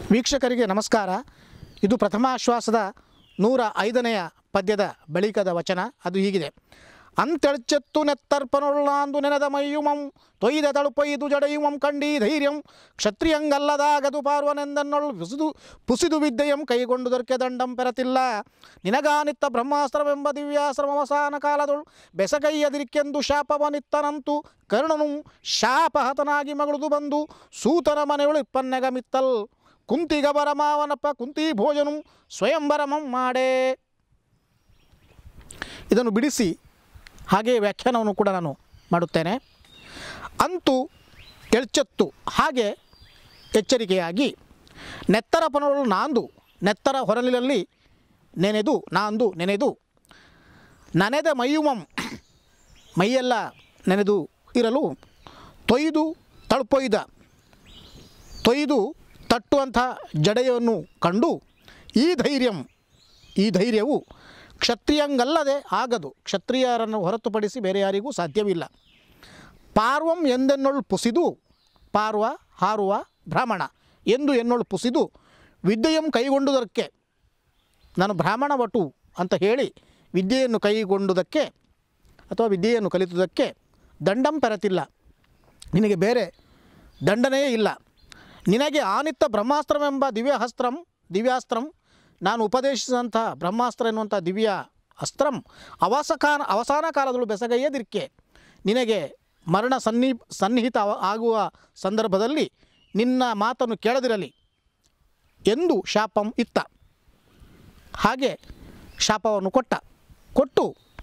ವೀಕ್ಷಕರಿಗೆ ನಮಸ್ಕಾರ ಇದು ಪ್ರಥಮಾಶ್ವಾಸದ ನೂರ ಐದನೆಯ ಪದ್ಯದ ಬಳಿಕದ ವಚನ ಅದು ಹೀಗಿದೆ ಅಂತೆಳ್ಚೆತ್ತು ನೆತ್ತರ್ಪನೊಳ್ಳಾಂದು ನೆನೆದ ಮೈಯುಮಂ ತೊಯ್ದ ತಳುಪೊಯ್ದು ಜಡೆಯುಮಂ ಕಂಡೀ ಧೈರ್ಯಂ ಕ್ಷತ್ರಿಯಂಗಲ್ಲದಾಗದು ಪಾರ್ವನೆಂದನ್ನೊಳ್ ಪುಸಿದು ಪುಸಿದು ವಿದ್ಯೆಯಂ ಕೈಗೊಂಡುದರ್ಕೆ ದಂಡಂ ಪೆರತಿಲ್ಲ ನಿನಗಾನಿತ್ತ ಬ್ರಹ್ಮಾಸ್ತ್ರವೆಂಬ ದಿವ್ಯಾಶ್ರಮವಸಾನ ಕಾಲದೊಳು ಬೆಸಗೈಯದಿರಿಕೆಂದು ಶಾಪವನಿತ್ತನಂತು ಕರ್ಣನು ಶಾಪಹತನಾಗಿ ಮಗಳುದು ಬಂದು ಸೂತನ ಮನೆಯೊಳು ಇಪ್ಪನ್ನೆಗಮಿತ್ತಲ್ ಕುಂತಿಗಬರ ಮಾವನಪ್ಪ ಕುಂತಿ ಭೋಜನು ಸ್ವಯಂವರಮಂ ಮಾಡೇ ಇದನ್ನು ಬಿಡಿಸಿ ಹಾಗೆಯೇ ವ್ಯಾಖ್ಯಾನವನ್ನು ಕೂಡ ನಾನು ಮಾಡುತ್ತೇನೆ ಅಂತೂ ಎಳ್ಚತ್ತು ಹಾಗೆ ಎಚ್ಚರಿಕೆಯಾಗಿ ನೆತ್ತರ ಪನಗಳು ನಾಂದು ನೆತ್ತರ ಹೊರಲಿನಲ್ಲಿ ನೆನೆದು ನಾಂದು ನೆನೆದು ನನೆದ ಮೈಯುಮಂ ಮೈಯೆಲ್ಲ ನೆನೆದು ಇರಲು ತೊಯ್ದು ತಳುಪೊಯ್ದ ತೊಯ್ದು ತಟ್ಟುವಂಥ ಜಡೆಯನ್ನು ಕಂಡು ಈ ಧೈರ್ಯಂ ಈ ಧೈರ್ಯವು ಕ್ಷತ್ರಿಯಂಗಲ್ಲದೆ ಆಗದು ಕ್ಷತ್ರಿಯರನ್ನು ಹೊರತುಪಡಿಸಿ ಬೇರೆ ಯಾರಿಗೂ ಸಾಧ್ಯವಿಲ್ಲ ಪಾರ್ವಂ ಎಂದೆನ್ನೊಳು ಪುಸಿದು ಪಾರ್ವ ಹಾರುವ ಬ್ರಾಹ್ಮಣ ಎಂದು ಎನ್ನೊಳು ಪುಸಿದು ವಿದ್ಯೆಯಂ ಕೈಗೊಂಡುದಕ್ಕೆ ನಾನು ಬ್ರಾಹ್ಮಣ ವಟು ಅಂತ ಹೇಳಿ ವಿದ್ಯೆಯನ್ನು ಕೈಗೊಂಡುದಕ್ಕೆ ಅಥವಾ ವಿದ್ಯೆಯನ್ನು ಕಲಿತುದಕ್ಕೆ ದಂಡಂ ಪೆರತಿಲ್ಲ ನಿನಗೆ ಬೇರೆ ದಂಡನೆಯೇ ಇಲ್ಲ ನಿನಗೆ ಆನಿತ್ತ ಬ್ರಹ್ಮಾಸ್ತ್ರವೆಂಬ ದಿವ್ಯಾಸ್ತ್ರಂ ದಿವ್ಯಾಸ್ತ್ರಂ ನಾನು ಉಪದೇಶಿಸಿದಂಥ ಬ್ರಹ್ಮಾಸ್ತ್ರ ಎನ್ನುವಂಥ ದಿವ್ಯ ಅಸ್ತ್ರಂ ಅವಸಕಾನ ಅವಸಾನ ಕಾಲದಳು ಬೆಸಗೈಯದಿರ್ಕೆ ನಿನಗೆ ಮರಣ ಸನ್ನಿ ಸನ್ನಿಹಿತ ಅವ- ಆಗುವ ಸಂದರ್ಭದಲ್ಲಿ ನಿನ್ನ ಮಾತನ್ನು ಕೇಳದಿರಲಿ ಎಂದು ಶಾಪಂ ಇತ್ತ ಹಾಗೆ ಶಾಪವನ್ನು ಕೊಟ್ಟ ಕೊಟ್ಟು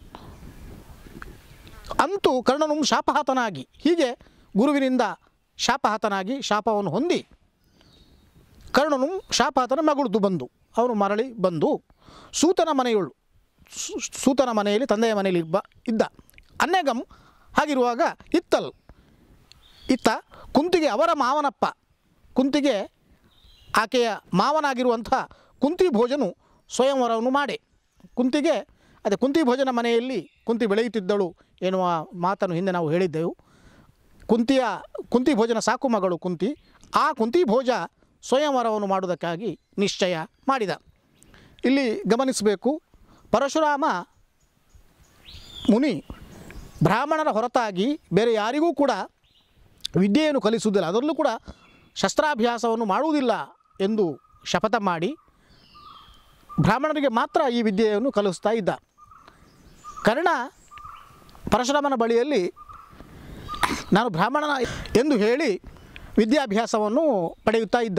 ಅಂತೂ ಕರ್ಣನು ಶಾಪಹತನಾಗಿ ಹೀಗೆ ಗುರುವಿನಿಂದ ಶಾಪಹತನಾಗಿ ಶಾಪವನ್ನು ಹೊಂದಿ ಕರ್ಣನು ಶಾಪಹತನ ಮಗುಳ್ದು ಬಂದು ಅವನು ಮರಳಿ ಬಂದು ಸೂತನ ಮನೆಯೊಳು ಸೂ- ಸೂತನ ಮನೆಯಲ್ಲಿ ತಂದೆಯ ಮನೆಯಲ್ಲಿ ಬ ಇದ್ದ ಅನ್ನೆಗಂ ಹಾಗಿರುವಾಗ ಇತ್ತಲ್ ಇತ್ತ ಕುಂತಿಗೆ ಅವರ ಮಾವನಪ್ಪ ಕುಂತಿಗೆ ಆಕೆಯ ಮಾವನಾಗಿರುವಂಥ ಕುಂತಿ ಭೋಜನು ಸ್ವಯಂವರವನ್ನು ಮಾಡಿ ಕುಂತಿಗೆ ಅದೇ ಕುಂತಿ ಭೋಜನ ಮನೆಯಲ್ಲಿ ಕುಂತಿ ಬೆಳೆಯುತ್ತಿದ್ದಳು ಎನ್ನುವ ಮಾತನ್ನು ಹಿಂದೆ ನಾವು ಹೇಳಿದ್ದೆವು ಕುಂತಿಯ ಕುಂತಿ ಭೋಜನ ಸಾಕು ಮಗಳು ಕುಂತಿ ಆ ಕುಂತಿ ಭೋಜ ಸ್ವಯಂವರವನ್ನು ಮಾಡುವುದಕ್ಕಾಗಿ ನಿಶ್ಚಯ ಮಾಡಿದ ಇಲ್ಲಿ ಗಮನಿಸಬೇಕು ಪರಶುರಾಮ ಮುನಿ ಬ್ರಾಹ್ಮಣರ ಹೊರತಾಗಿ ಬೇರೆ ಯಾರಿಗೂ ಕೂಡ ವಿದ್ಯೆಯನ್ನು ಕಲಿಸುವುದಿಲ್ಲ ಅದರಲ್ಲೂ ಕೂಡ ಶಸ್ತ್ರಾಭ್ಯಾಸವನ್ನು ಮಾಡುವುದಿಲ್ಲ ಎಂದು ಶಪಥ ಮಾಡಿ ಬ್ರಾಹ್ಮಣರಿಗೆ ಮಾತ್ರ ಈ ವಿದ್ಯೆಯನ್ನು ಕಲಿಸ್ತಾ ಇದ್ದ ಕರ್ಣ ಪರಶುರಾಮನ ಬಳಿಯಲ್ಲಿ ನಾನು ಬ್ರಾಹ್ಮಣನ ಎಂದು ಹೇಳಿ ವಿದ್ಯಾಭ್ಯಾಸವನ್ನು ಪಡೆಯುತ್ತಾ ಇದ್ದ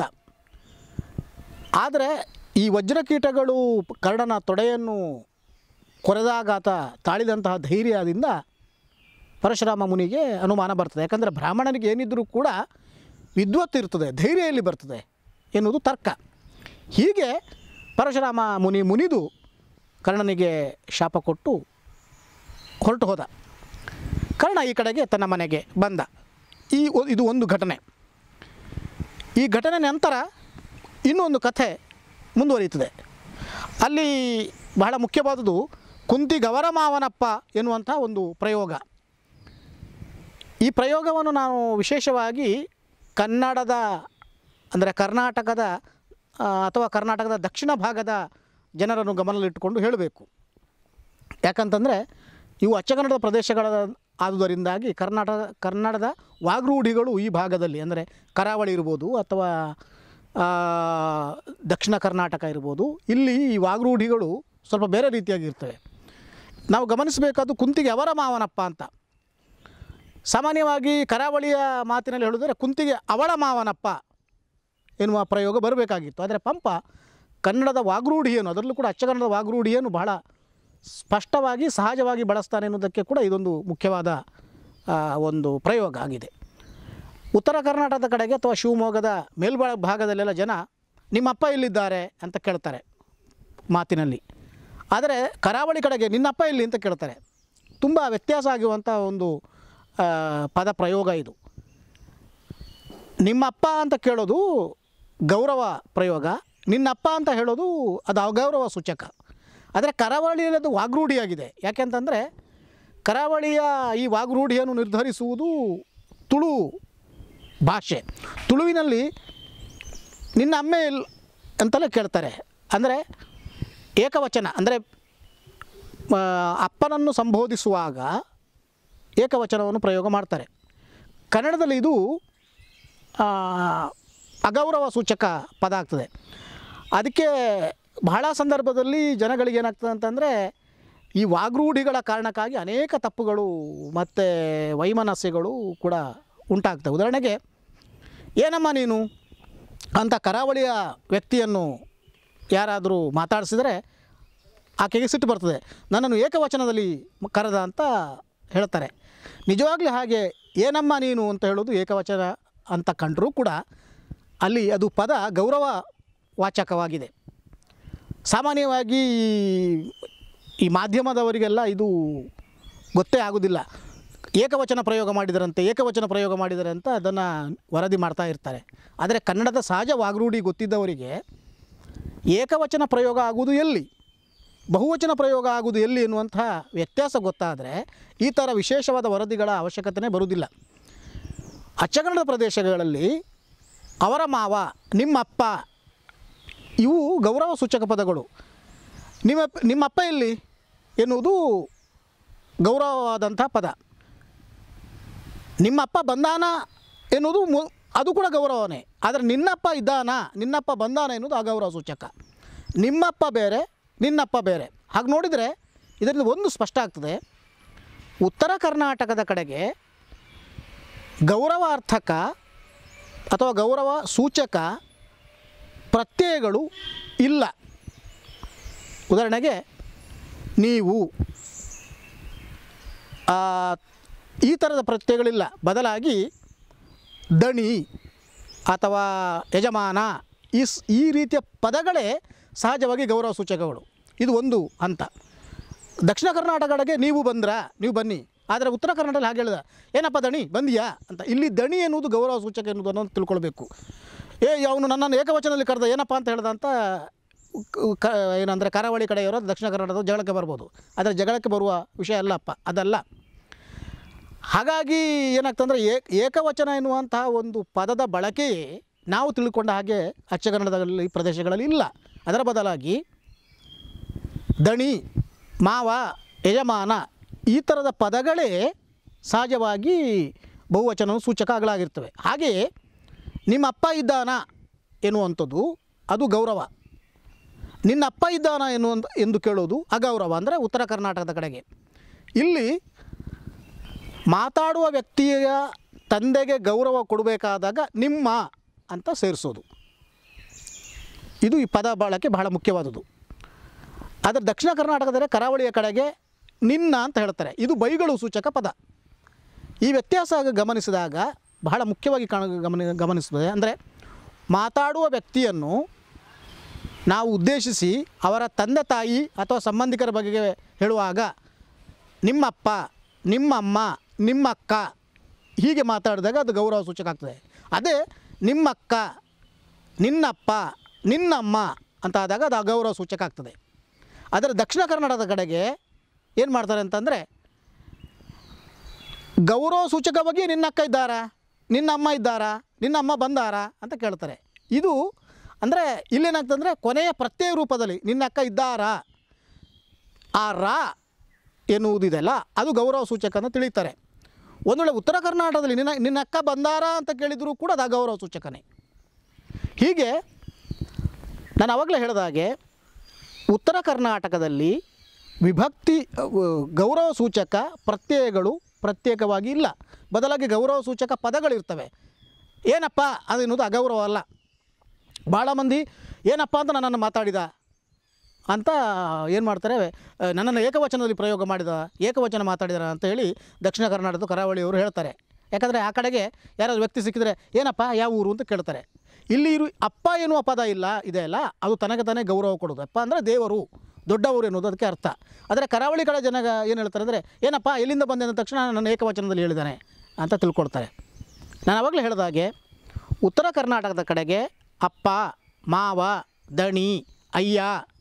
ಆದರೆ ಈ ವಜ್ರಕೀಟಗಳು ಕರ್ಣನ ತೊಡೆಯನ್ನು ಕೊರೆದಾಗಾತ ತಾಳಿದಂತಹ ಧೈರ್ಯದಿಂದ ಪರಶುರಾಮ ಮುನಿಗೆ ಅನುಮಾನ ಬರ್ತದೆ ಯಾಕಂದರೆ ಬ್ರಾಹ್ಮಣನಿಗೆ ಏನಿದ್ರೂ ಕೂಡ ವಿದ್ವತ್ ಇರ್ತದೆ ಧೈರ್ಯ ಎಲ್ಲಿ ಬರ್ತದೆ ಎನ್ನುವುದು ತರ್ಕ ಹೀಗೆ ಪರಶುರಾಮ ಮುನಿ ಮುನಿದು ಕರ್ಣನಿಗೆ ಶಾಪ ಕೊಟ್ಟು ಹೊರಟು ಹೋದ ಕರ್ಣ ಈ ಕಡೆಗೆ ತನ್ನ ಮನೆಗೆ ಬಂದ ಈ ಒ- ಇದು ಒಂದು ಘಟನೆ ಈ ಘಟನೆ ನಂತರ ಇನ್ನೊಂದು ಕಥೆ ಮುಂದುವರಿಯುತ್ತದೆ ಅಲ್ಲಿ ಬಹಳ ಮುಖ್ಯವಾದುದು ಕುಂತಿ ಗವರಮಾವನಪ್ಪ ಎನ್ನುವಂಥ ಒಂದು ಪ್ರಯೋಗ ಈ ಪ್ರಯೋಗವನ್ನು ನಾವು ವಿಶೇಷವಾಗಿ ಕನ್ನಡದ ಅಂದರೆ ಕರ್ನಾಟಕದ ಆ, ಅಥವಾ ಕರ್ನಾಟಕದ ದಕ್ಷಿಣ ಭಾಗದ ಜನರನ್ನು ಗಮನದಲ್ಲಿಟ್ಟುಕೊಂಡು ಹೇಳಬೇಕು ಯಾಕಂತಂದರೆ ಇವು ಅಚ್ಚಕನ್ನಡದ ಪ್ರದೇಶಗಳ ಆದುದರಿಂದಾಗಿ ಕರ್ನಾಟಕ ಕನ್ನಡದ ವಾಗ್ರೂಢಿಗಳು ಈ ಭಾಗದಲ್ಲಿ ಅಂದರೆ ಕರಾವಳಿ ಇರ್ಬೋದು ಅಥವಾ ಆ, ದಕ್ಷಿಣ ಕರ್ನಾಟಕ ಇರ್ಬೋದು ಇಲ್ಲಿ ಈ ವಾಗ್ರೂಢಿಗಳು ಸ್ವಲ್ಪ ಬೇರೆ ರೀತಿಯಾಗಿ ಇರ್ತವೆ ನಾವು ಗಮನಿಸಬೇಕಾದ್ದು ಕುಂತಿಗೆ ಅವರ ಮಾವನಪ್ಪ ಅಂತ ಸಾಮಾನ್ಯವಾಗಿ ಕರಾವಳಿಯ ಮಾತಿನಲ್ಲಿ ಹೇಳಿದರೆ ಕುಂತಿಗೆ ಅವಳ ಮಾವನಪ್ಪ ಎನ್ನುವ ಪ್ರಯೋಗ ಬರಬೇಕಾಗಿತ್ತು ಆದರೆ ಪಂಪ ಕನ್ನಡದ ವಾಗ್ರೂಢಿಯನ್ನು ಅದರಲ್ಲೂ ಕೂಡ ಅಚ್ಚಕನ್ನಡದ ವಾಗ್ರೂಢಿಯನ್ನು ಬಹಳ ಸ್ಪಷ್ಟವಾಗಿ ಸಹಜವಾಗಿ ಬಳಸ್ತಾನೆ ಎನ್ನುವುದಕ್ಕೆ ಕೂಡ ಇದೊಂದು ಮುಖ್ಯವಾದ ಆ, ಒಂದು ಪ್ರಯೋಗ ಆಗಿದೆ ಉತ್ತರ ಕರ್ನಾಟಕದ ಕಡೆಗೆ ಅಥವಾ ಶಿವಮೊಗ್ಗದ ಮೇಲ್ಬಾ ಭಾಗದಲ್ಲೆಲ್ಲ ಜನ ನಿಮ್ಮಪ್ಪ ಎಲ್ಲಿದ್ದಾರೆ ಅಂತ ಕೇಳ್ತಾರೆ ಮಾತಿನಲ್ಲಿ ಆದರೆ ಕರಾವಳಿ ಕಡೆಗೆ ನಿನ್ನಪ್ಪ ಎಲ್ಲಿ ಅಂತ ಕೇಳ್ತಾರೆ ತುಂಬ ವ್ಯತ್ಯಾಸ ಆಗಿರುವಂಥ ಒಂದು ಆ, ಪದ ಪ್ರಯೋಗ ಇದು ನಿಮ್ಮಪ್ಪ ಅಂತ ಕೇಳೋದು ಗೌರವ ಪ್ರಯೋಗ ನಿನ್ನಪ್ಪ ಅಂತ ಹೇಳೋದು ಅದು ಅಗೌರವ ಸೂಚಕ ಆದರೆ ಕರಾವಳಿಯಲ್ಲಿ ಅದು ವಾಗ್ರೂಢಿಯಾಗಿದೆ ಯಾಕೆಂತಂದರೆ ಕರಾವಳಿಯ ಈ ವಾಗ್ರೂಢಿಯನ್ನು ನಿರ್ಧರಿಸುವುದು ತುಳು ಭಾಷೆ ತುಳುವಿನಲ್ಲಿ ನಿನ್ನ ಅಮ್ಮೆ ಎಲ್ ಅಂತಲೇ ಕೇಳ್ತಾರೆ ಅಂದರೆ ಏಕವಚನ ಅಂದರೆ ಆ, ಅಪ್ಪನನ್ನು ಸಂಬೋಧಿಸುವಾಗ ಏಕವಚನವನ್ನು ಪ್ರಯೋಗ ಮಾಡ್ತಾರೆ ಕನ್ನಡದಲ್ಲಿ ಇದು ಆ, ಅಗೌರವ ಸೂಚಕ ಪದ ಆಗ್ತದೆ ಅದಕ್ಕೆ ಬಹಳ ಸಂದರ್ಭದಲ್ಲಿ ಜನಗಳಿಗೆ ಏನಾಗ್ತದೆ ಅಂತಂದರೆ ಈ ವಾಗ್ರೂಢಿಗಳ ಕಾರಣಕ್ಕಾಗಿ ಅನೇಕ ತಪ್ಪುಗಳು ಮತ್ತು ವೈಮನಸ್ಯಗಳು ಕೂಡ ಉಂಟಾಗ್ತವೆ ಉದಾಹರಣೆಗೆ ಏನಮ್ಮ ನೀನು ಅಂತ ಕರಾವಳಿಯ ವ್ಯಕ್ತಿಯನ್ನು ಯಾರಾದರೂ ಮಾತಾಡಿಸಿದರೆ ಆಕೆಗೆ ಸಿಟ್ಟು ಬರ್ತದೆ ನನ್ನನ್ನು ಏಕವಚನದಲ್ಲಿ ಮ- ಕರೆದ ಅಂತ ಹೇಳ್ತಾರೆ ನಿಜವಾಗ್ಲೂ ಹಾಗೆ ಏನಮ್ಮ ನೀನು ಅಂತ ಹೇಳೋದು ಏಕವಚನ ಅಂತ ಕಂಡರೂ ಕೂಡ ಅಲ್ಲಿ ಅದು ಪದ ಗೌರವ ವಾಚಕವಾಗಿದೆ ಸಾಮಾನ್ಯವಾಗಿ ಈ- ಈ ಮಾಧ್ಯಮದವರಿಗೆಲ್ಲ ಇದು ಗೊತ್ತೇ ಆಗೋದಿಲ್ಲ ಏಕವಚನ ಪ್ರಯೋಗ ಮಾಡಿದರಂತೆ ಏಕವಚನ ಪ್ರಯೋಗ ಮಾಡಿದರೆ ಅಂತ ಅದನ್ನು ವರದಿ ಮಾಡ್ತಾ ಇರ್ತಾರೆ ಆದರೆ ಕನ್ನಡದ ಸಹಜ ವಾಗ್ರೂಢಿ ಗೊತ್ತಿದ್ದವರಿಗೆ ಏಕವಚನ ಪ್ರಯೋಗ ಆಗುವುದು ಎಲ್ಲಿ ಬಹುವಚನ ಪ್ರಯೋಗ ಆಗುವುದು ಎಲ್ಲಿ ಎನ್ನುವಂತಹ ವ್ಯತ್ಯಾಸ ಗೊತ್ತಾದರೆ ಈ ಥರ ವಿಶೇಷವಾದ ವರದಿಗಳ ಅವಶ್ಯಕತೆಯೇ ಬರುವುದಿಲ್ಲ ಅಚ್ಚಕನ್ನಡ ಪ್ರದೇಶಗಳಲ್ಲಿ ಅವರ ಮಾವ ನಿಮ್ಮಪ್ಪ ಇವು ಗೌರವ ಸೂಚಕ ಪದಗಳು ನಿಮ್ಮ ನಿಮ್ಮಪ್ಪ ಎಲ್ಲಿ ಎನ್ನುವುದು ಗೌರವವಾದಂಥ ಪದ ನಿಮ್ಮಪ್ಪ ಬಂದಾನ ಎನ್ನುವುದು ಮು ಅದು ಕೂಡ ಗೌರವನೇ ಆದರೆ ನಿನ್ನಪ್ಪ ಇದ್ದಾನ ನಿನ್ನಪ್ಪ ಬಂದಾನ ಎನ್ನುವುದು ಅಗೌರವ ಸೂಚಕ ನಿಮ್ಮಪ್ಪ ಬೇರೆ ನಿನ್ನಪ್ಪ ಬೇರೆ ಹಾಗೆ ನೋಡಿದರೆ ಇದರಿಂದ ಒಂದು ಸ್ಪಷ್ಟ ಆಗ್ತದೆ ಉತ್ತರ ಕರ್ನಾಟಕದ ಕಡೆಗೆ ಗೌರವಾರ್ಥಕ ಅಥವಾ ಗೌರವ ಸೂಚಕ ಪ್ರತ್ಯಯಗಳು ಇಲ್ಲ ಉದಾಹರಣೆಗೆ ನೀವು ಆ, ಈ ಥರದ ಪ್ರತ್ಯಯಗಳಿಲ್ಲ ಬದಲಾಗಿ ದಣಿ ಅಥವಾ ಯಜಮಾನ ಈ ಸ್- ಈ ರೀತಿಯ ಪದಗಳೇ ಸಹಜವಾಗಿ ಗೌರವ ಸೂಚಕಗಳು ಇದು ಒಂದು ಹಂತ ದಕ್ಷಿಣ ಕರ್ನಾಟಕ ಕಡೆಗೆ ನೀವು ಬಂದ್ರ ನೀವು ಬನ್ನಿ ಆದರೆ ಉತ್ತರ ಕನ್ನಡದಲ್ಲಿ ಹಾಗೆ ಹೇಳಿದ ಏನಪ್ಪ ದಣಿ ಬಂದಿಯಾ ಅಂತ ಇಲ್ಲಿ ದಣಿ ಎನ್ನುವುದು ಗೌರವ ಸೂಚಕ ಎನ್ನುವುದನ್ನು ತಿಳ್ಕೊಳ್ಬೇಕು ಏ ಅವನು ನನ್ನನ್ನು ಏಕವಚನದಲ್ಲಿ ಕರೆದ ಏನಪ್ಪ ಅಂತ ಹೇಳ್ದ ಅಂತ ಕ- ಕ ಏನಂದರೆ ಕರಾವಳಿ ಕಡೆಯವರು ದಕ್ಷಿಣ ಕನ್ನಡದ ಜಗಳಕ್ಕೆ ಬರ್ಬೋದು ಆದರೆ ಜಗಳಕ್ಕೆ ಬರುವ ವಿಷಯ ಅಲ್ಲಪ್ಪ ಅದಲ್ಲ ಹಾಗಾಗಿ ಏನಾಗ್ತಂದ್ರೆ ಏಕ ಏಕವಚನ ಎನ್ನುವಂತಹ ಒಂದು ಪದದ ಬಳಕೆಯೇ ನಾವು ತಿಳ್ಕೊಂಡ ಹಾಗೆ ಅಚ್ಚ ಕನ್ನಡದಲ್ಲಿ ಪ್ರದೇಶಗಳಲ್ಲಿ ಇಲ್ಲ ಅದರ ಬದಲಾಗಿ ದಣಿ ಮಾವ ಯಜಮಾನ ಈ ಥರದ ಪದಗಳೇ ಸಹಜವಾಗಿ ಬಹುವಚನ ಸೂಚಕಗಳಾಗಿರ್ತವೆ ಹಾಗೆಯೇ ನಿಮ್ಮ ಅಪ್ಪ ಇದ್ದಾನ ಎನ್ನುವಂಥದ್ದು ಅದು ಗೌರವ ನಿನ್ನ ಅಪ್ಪ ಇದ್ದಾನ ಎನ್ನುವಂಥ ಎಂದು ಕೇಳೋದು ಅಗೌರವ ಅಂದರೆ ಉತ್ತರ ಕರ್ನಾಟಕದ ಕಡೆಗೆ ಇಲ್ಲಿ ಮಾತಾಡುವ ವ್ಯಕ್ತಿಯ ತಂದೆಗೆ ಗೌರವ ಕೊಡಬೇಕಾದಾಗ ನಿಮ್ಮ ಅಂತ ಸೇರಿಸೋದು ಇದು ಈ ಪದ ಬಳಕೆ ಬಹಳ ಮುಖ್ಯವಾದುದು ಆದರೆ ದಕ್ಷಿಣ ಕರ್ನಾಟಕದಲ್ಲಿ ಕರಾವಳಿಯ ಕಡೆಗೆ ನಿನ್ನ ಅಂತ ಹೇಳ್ತಾರೆ ಇದು ಬೈಗಳು ಸೂಚಕ ಪದ ಈ ವ್ಯತ್ಯಾಸ ಗಮನಿಸಿದಾಗ ಬಹಳ ಮುಖ್ಯವಾಗಿ ಕಾಣ ಗಮನ ಗಮನಿಸ್ತದೆ ಅಂದರೆ ಮಾತಾಡುವ ವ್ಯಕ್ತಿಯನ್ನು ನಾವು ಉದ್ದೇಶಿಸಿ ಅವರ ತಂದೆ ತಾಯಿ ಅಥವಾ ಸಂಬಂಧಿಕರ ಬಗ್ಗೆ ಹೇಳುವಾಗ ನಿಮ್ಮಪ್ಪ ನಿಮ್ಮಮ್ಮ ನಿಮ್ಮಕ್ಕ ಹೀಗೆ ಮಾತಾಡಿದಾಗ ಅದು ಗೌರವ ಸೂಚಕ ಆಗ್ತದೆ ಅದೇ ನಿಮ್ಮಕ್ಕ ನಿನ್ನಪ್ಪ ನಿನ್ನಮ್ಮ ಅಂತ ಆದಾಗ ಅದು ಅಗೌರವ ಸೂಚಕ ಆಗ್ತದೆ ಆದರೆ ದಕ್ಷಿಣ ಕನ್ನಡದ ಕಡೆಗೆ ಏನು ಮಾಡ್ತಾರೆ ಅಂತಂದರೆ ಗೌರವ ಸೂಚಕವಾಗಿ ನಿನ್ನಕ್ಕ ಇದ್ದಾರಾ ನಿನ್ನ ಅಮ್ಮ ಇದ್ದಾರಾ ನಿನ್ನ ಅಮ್ಮ ಬಂದಾರಾ ಅಂತ ಕೇಳ್ತಾರೆ ಇದು ಅಂದರೆ ಇಲ್ಲೇನಾಗ್ತಂದರೆ ಕೊನೆಯ ಪ್ರತ್ಯಯ ರೂಪದಲ್ಲಿ ನಿನ್ನ ಅಕ್ಕ ಇದ್ದಾರಾ ಆ ರಾ ಎನ್ನುವುದಿದೆಯಲ್ಲ ಅದು ಗೌರವ ಸೂಚಕ ಅಂತ ತಿಳಿತಾರೆ ಒಂದು ವೇಳೆ ಉತ್ತರ ಕರ್ನಾಟಕದಲ್ಲಿ ನಿನ್ನ ನಿನ್ನ ಅಕ್ಕ ಬಂದಾರಾ ಅಂತ ಕೇಳಿದರೂ ಕೂಡ ಅದು ಅಗೌರವ ಸೂಚಕನೇ ಹೀಗೆ ನಾನು ಆವಾಗಲೇ ಹೇಳಿದ ಹಾಗೆ ಉತ್ತರ ಕರ್ನಾಟಕದಲ್ಲಿ ವಿಭಕ್ತಿ ಅಹ್, ಗೌರವ ಸೂಚಕ ಪ್ರತ್ಯಯಗಳು ಪ್ರತ್ಯೇಕವಾಗಿ ಇಲ್ಲ ಬದಲಾಗಿ ಗೌರವ ಸೂಚಕ ಪದಗಳಿರ್ತವೆ ಏನಪ್ಪ ಅതെನ್ನುವುದು ಅಗೌರವ ಅಲ್ಲ ಭಾಳ ಮಂದಿ ಏನಪ್ಪ ಅಂತ ನನ್ನನ್ನು ಮಾತಾಡಿದ ಅಂತ ಏನು ಮಾಡ್ತಾರೆ ಅಹ್, ನನ್ನನ್ನು ಏಕವಚನದಲ್ಲಿ ಪ್ರಯೋಗ ಮಾಡಿದ ಏಕವಚನ ಮಾತಾಡಿದ ಅಂತ ಹೇಳಿ ದಕ್ಷಿಣ ಕರ್ನಾಟಕದ ಕರಾವಳಿಯವರು ಹೇಳ್ತಾರೆ ಯಾಕಂದರೆ ಆ ಕಡೆಗೆ ಯಾರಾದ್ರು ವ್ಯಕ್ತಿ ಸಿಕ್ಕಿದರೆ ಏನಪ್ಪ ಯಾವ ಊರು ಅಂತ ಕೇಳ್ತಾರೆ ಇಲ್ಲಿ ಇರು ಅಪ್ಪ ಎನ್ನುವ ಪದ ಇಲ್ಲ ಇದೆ ಅಲ್ಲ ಅದು ತನಗೆ ತಾನೇ ಗೌರವ ಕೊಡೋದು ಅಪ್ಪ ಅಂದರೆ ದೇವರು ದೊಡ್ಡವರು ಎನ್ನುವುದು ಅದಕ್ಕೆ ಅರ್ಥ ಆದರೆ ಕರಾವಳಿ ಕಡೆ ಜನ ಏನು ಹೇಳ್ತಾರೆ ಅಂದರೆ ಏನಪ್ಪ ಎಲ್ಲಿಂದ ಬಂದೆ ಅಂದ ತಕ್ಷಣ ನನ್ನ ಏಕವಚನದಲ್ಲಿ ಹೇಳಿದ್ದಾನೆ ಅಂತ ತಿಳ್ಕೊಳ್ತಾರೆ ನಾನು ಅವಾಗಲೇ ಹೇಳಿದ ಹಾಗೆ ಉತ್ತರ ಕರ್ನಾಟಕದ ಕಡೆಗೆ ಅಪ್ಪ ಮಾವ ದಣಿ ಅಯ್ಯ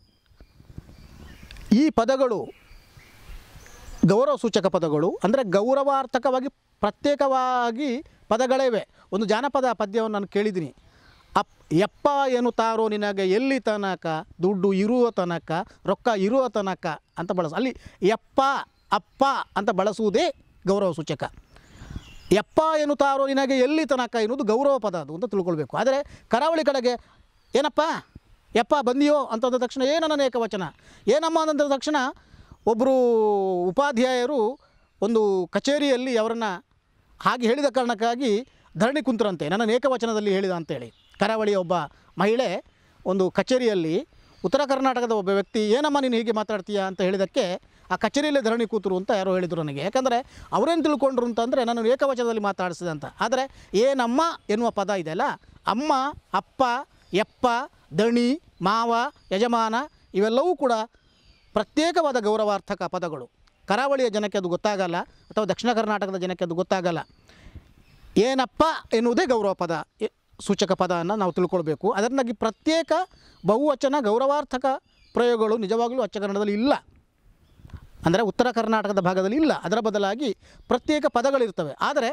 ಈ ಪದಗಳು ಗೌರವ ಸೂಚಕ ಪದಗಳು ಅಂದರೆ ಗೌರವಾರ್ಥಕವಾಗಿ ಪ್ರತ್ಯೇಕವಾಗಿ ಪದಗಳೇ ಇವೆ ಒಂದು ಜಾನಪದ ಪದ್ಯವನ್ನು ನಾನು ಕೇಳಿದ್ದೀನಿ ಅಪ್ ಯಪ್ಪ ಎನ್ನುತ್ತಾರೋ ನಿನಗೆ ಎಲ್ಲಿ ತನಕ ದುಡ್ಡು ಇರುವ ತನಕ ರೊಕ್ಕ ಇರುವ ತನಕ ಅಂತ ಬಳಸ ಅಲ್ಲಿ ಯಪ್ಪ ಅಪ್ಪ ಅಂತ ಬಳಸುವುದೇ ಗೌರವ ಸೂಚಕ ಯಪ್ಪ ಎನ್ನುತ್ತಾರೋ ನಿನಗೆ ಎಲ್ಲಿ ತನಕ ಎನ್ನುವುದು ಗೌರವ ಪದ ಅದು ಅಂತ ತಿಳ್ಕೊಳ್ಬೇಕು ಆದರೆ ಕರಾವಳಿ ಕಡೆಗೆ ಏನಪ್ಪ ಯಪ್ಪ ಬಂದಿಯೋ ಅಂತಂದ ತಕ್ಷಣ ಏನನ್ನ ಏಕವಚನ ಏನಮ್ಮ ಅಂತಂದ ತಕ್ಷಣ ಒಬ್ಬರು ಉಪಾಧ್ಯಾಯರು ಒಂದು ಕಚೇರಿಯಲ್ಲಿ ಅವರನ್ನು ಹಾಗೆ ಹೇಳಿದ ಕಾರಣಕ್ಕಾಗಿ ಧರಣಿ ಕುಂತರಂತೆ ನನ್ನ ಏಕವಚನದಲ್ಲಿ ಹೇಳಿದ ಅಂತೇಳಿ ಕರಾವಳಿಯ ಒಬ್ಬ ಮಹಿಳೆ ಒಂದು ಕಚೇರಿಯಲ್ಲಿ ಉತ್ತರ ಕರ್ನಾಟಕದ ಒಬ್ಬ ವ್ಯಕ್ತಿ ಏನಮ್ಮ ನೀನು ಹೀಗೆ ಮಾತಾಡ್ತೀಯಾ ಅಂತ ಹೇಳಿದ್ದಕ್ಕೆ ಆ ಕಚೇರಿಯಲ್ಲೇ ಧರಣಿ ಕೂತರು ಅಂತ ಯಾರೋ ಹೇಳಿದರು ನನಗೆ ಯಾಕಂದರೆ ಅವರೇನು ತಿಳ್ಕೊಂಡ್ರು ಅಂತಂದರೆ ನಾನು ಏಕವಚನದಲ್ಲಿ ಮಾತಾಡಿಸಿದೆ ಅಂತ ಆದರೆ ಏನಮ್ಮ ಎನ್ನುವ ಪದ ಇದೆಯಲ್ಲ ಅಮ್ಮ ಅಪ್ಪ ಯಪ್ಪ ದಣಿ ಮಾವ ಯಜಮಾನ ಇವೆಲ್ಲವೂ ಕೂಡ ಪ್ರತ್ಯೇಕವಾದ ಗೌರವಾರ್ಥಕ ಪದಗಳು ಕರಾವಳಿಯ ಜನಕ್ಕೆ ಅದು ಗೊತ್ತಾಗಲ್ಲ ಅಥವಾ ದಕ್ಷಿಣ ಕರ್ನಾಟಕದ ಜನಕ್ಕೆ ಅದು ಗೊತ್ತಾಗಲ್ಲ ಏನಪ್ಪ ಎನ್ನುವುದೇ ಗೌರವ ಪದ ಎ- ಸೂಚಕ ಪದವನ್ನು ನಾವು ತಿಳ್ಕೊಳ್ಬೇಕು ಅದರಿಂದಾಗಿ ಪ್ರತ್ಯೇಕ ಬಹುವಚನ ಗೌರವಾರ್ಥಕ ಪ್ರಯೋಗಗಳು ನಿಜವಾಗಲೂ ಅಚ್ಚ ಕನ್ನಡದಲ್ಲಿ ಇಲ್ಲ ಅಂದರೆ ಉತ್ತರ ಕರ್ನಾಟಕದ ಭಾಗದಲ್ಲಿ ಇಲ್ಲ ಅದರ ಬದಲಾಗಿ ಪ್ರತ್ಯೇಕ ಪದಗಳಿರ್ತವೆ ಆದರೆ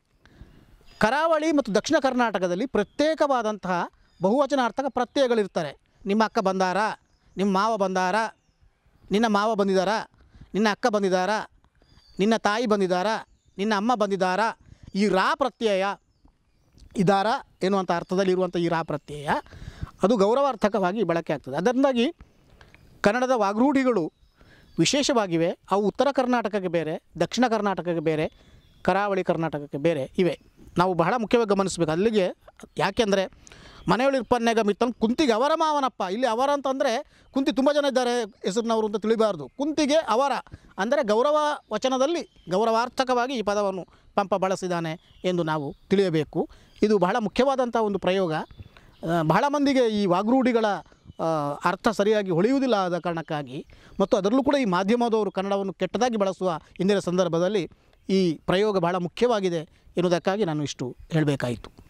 ಕರಾವಳಿ ಮತ್ತು ದಕ್ಷಿಣ ಕರ್ನಾಟಕದಲ್ಲಿ ಪ್ರತ್ಯೇಕವಾದಂತಹ ಬಹುವಚನಾರ್ಥಕ ಪ್ರತ್ಯಯಗಳಿರ್ತಾರೆ ನಿಮ್ಮ ಅಕ್ಕ ಬಂದಾರ ನಿಮ್ಮ ಮಾವ ಬಂದಾರ ನಿನ್ನ ಮಾವ ಬಂದಿದ್ದಾರಾ ನಿನ್ನ ಅಕ್ಕ ಬಂದಿದ್ದಾರಾ ನಿನ್ನ ತಾಯಿ ಬಂದಿದ್ದಾರಾ ನಿನ್ನ ಅಮ್ಮ ಬಂದಿದ್ದಾರಾ ಈ ರಾ ಪ್ರತ್ಯಯ ಇದಾರ ಎನ್ನುವಂಥ ಅರ್ಥದಲ್ಲಿ ಇರುವಂಥ ಈ ರಾ ಪ್ರತ್ಯಯ ಅದು ಗೌರವಾರ್ಥಕವಾಗಿ ಬಳಕೆ ಆಗ್ತದೆ ಅದರಿಂದಾಗಿ ಕನ್ನಡದ ವಾಗ್ರೂಢಿಗಳು ವಿಶೇಷವಾಗಿವೆ ಅವು ಉತ್ತರ ಕರ್ನಾಟಕಕ್ಕೆ ಬೇರೆ ದಕ್ಷಿಣ ಕರ್ನಾಟಕಕ್ಕೆ ಬೇರೆ ಕರಾವಳಿ ಕರ್ನಾಟಕಕ್ಕೆ ಬೇರೆ ಇವೆ ನಾವು ಬಹಳ ಮುಖ್ಯವಾಗಿ ಗಮನಿಸಬೇಕು ಅಲ್ಲಿಗೆ ಯಾಕೆಂದರೆ ಮನೆಯೊಳಿರ್ಪನ್ನೆಗ ಮಿತ್ತನ್ ಕುಂತಿಗೆ ಅವರ ಮಾವನಪ್ಪ ಇಲ್ಲಿ ಅವರ ಅಂತಂದರೆ ಕುಂತಿ ತುಂಬ ಜನ ಇದ್ದಾರೆ ಹೆಸರಿನವರು ಅಂತ ತಿಳಿಬಾರ್ದು ಕುಂತಿಗೆ ಅವರ ಅಂದರೆ ಗೌರವ ವಚನದಲ್ಲಿ ಗೌರವಾರ್ಥಕವಾಗಿ ಈ ಪದವನ್ನು ಪಂಪ ಬಳಸಿದ್ದಾನೆ ಎಂದು ನಾವು ತಿಳಿಯಬೇಕು ಇದು ಬಹಳ ಮುಖ್ಯವಾದಂಥ ಒಂದು ಪ್ರಯೋಗ ಆ, ಬಹಳ ಮಂದಿಗೆ ಈ ವಾಗ್ರೂಢಿಗಳ ಆ, ಅರ್ಥ ಸರಿಯಾಗಿ ಹೊಳೆಯುವುದಿಲ್ಲ ಆದ ಕಾರಣಕ್ಕಾಗಿ ಮತ್ತು ಅದರಲ್ಲೂ ಕೂಡ ಈ ಮಾಧ್ಯಮದವರು ಕನ್ನಡವನ್ನು ಕೆಟ್ಟದಾಗಿ ಬಳಸುವ ಇಂದಿನ ಸಂದರ್ಭದಲ್ಲಿ ಈ ಪ್ರಯೋಗ ಬಹಳ ಮುಖ್ಯವಾಗಿದೆ ಎನ್ನುವುದಕ್ಕಾಗಿ ನಾನು ಇಷ್ಟು ಹೇಳಬೇಕಾಯಿತು